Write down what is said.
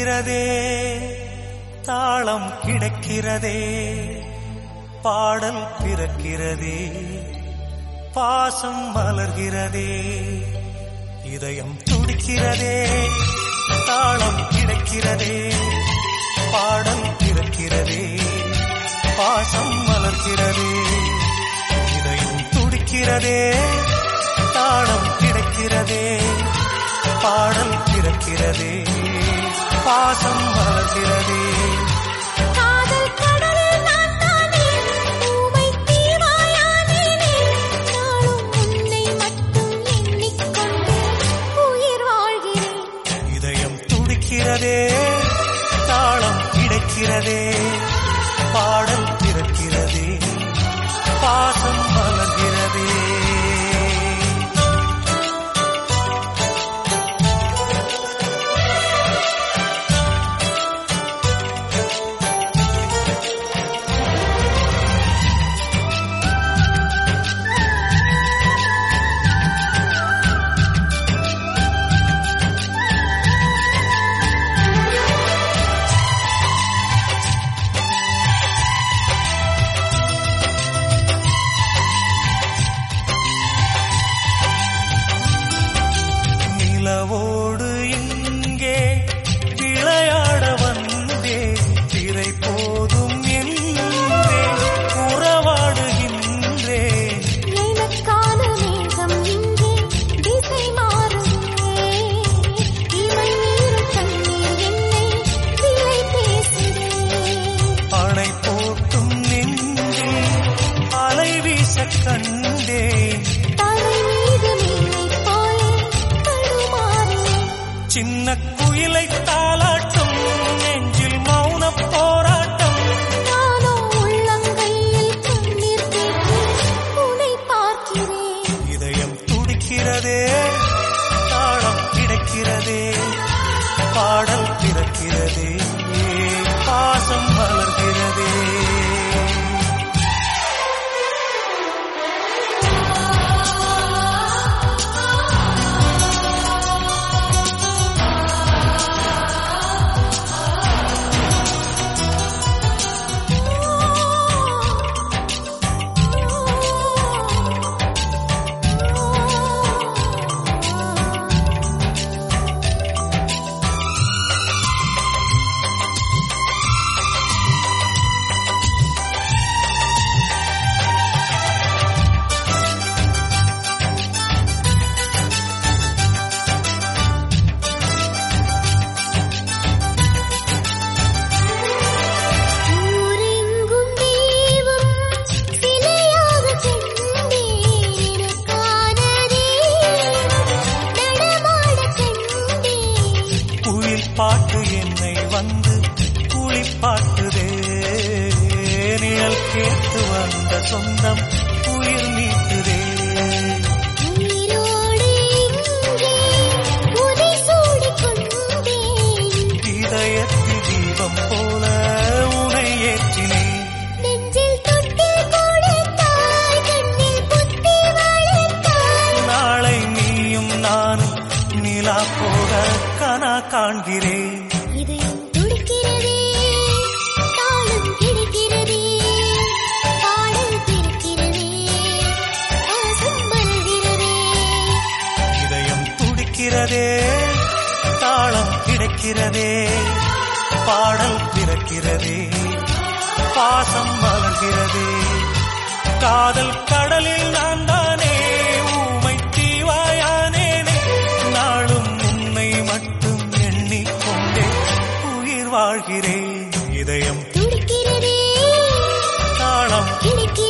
துடிக்கிறதே தாளம் கிடக்கிறதே பாடல் பிறக்கிறதே பாசம் மலர்கிறதே இதயம் துடிக்கிறதே தாளம் கிடக்கிறதே பாடல் பிறக்கிறதே பாசம் மலர்கிறதே இதயம் துடிக்கிறதே தாளம் கிடக்கிறதே பாடல் பிறக்கிறதே பாசம் மலர்கிறதே காதல் கடலில் நான் தானே ஊமை தீவாயானேனே நாளும் உன்னை மட்டும் எண்ணிக்கொண்டு உயிர் வாழ்கிறேன் இதயம் துடிக்கிறதே தாளம் கிடைக்கிறதே பாடல் பிறக்கிறதே பாசம் மலர்கிறதே நிலவோடு இங்கே விளையாட வந்தே திரை போதும் என்றே உறவாடுகின்றேன் எனக்கான மேகம் இங்கே திசை மாறுதே இமை நீரும் கண்ணீர் என்னை விலை பேசுதே அணை போட்டும் நெஞ்சில் அலை வீச கண்டேன் தலை மீது மீனை போலே தடுமாறினேன் சின்ன குயிலை தாளாட்டும் நெஞ்சில் மௌன போராட்டம் நானோ உள்ளங்கையில் கண்ணீர் தேக்கி உன்னை பார்க்கிறேன் இதயம் துடிக்கிறதே தாளம் கிடைக்கிறதே பாடல் பிறக்கிறதே பாசம் மலர்கிறதே ஊரெங்கும் தெய்வம் சிலையாகக் கண்டேன் எனக்கான தெய்வம் நடமாடக் கண்டேன் குயில் பாட்டு என்னை வந்து குளிப்பாட்டுதே நிழல் கேட்டு வந்த சொந்தம் உயிர் நீட்டுதே உயிரோடு இங்கே உதை சூடிக் கொண்டேன் இதயத்தில் தீபம் போல உனை ஏற்றினேன் நெஞ்சில் தொட்டில் கொடுத்தாய் கண்ணில் புத்தி வளர்த்தாய் நாளை நீயும் நானும் நிலா போல கனா காண்கிறேன் இதயம் துடிக்கிறதே தாளம் கிடைக்கிறதே பாடல் பிறக்கிறதே பாசம் மலர்கிறதே இதயம் துடிக்கிறதே தாளம் கிடைக்கிறதே பாடல் பிறக்கிறதே பாசம் மலர்கிறதே காதல் கடலில் நான் தானே ஊமை தீவாயானேனே நாளும் உன்னை மட்டும் எண்ணிக்கொண்டே உயிர் வாழ்கிறேன் இதயம் துடிக்கிறதே தாளம் கிடைக்கிறதே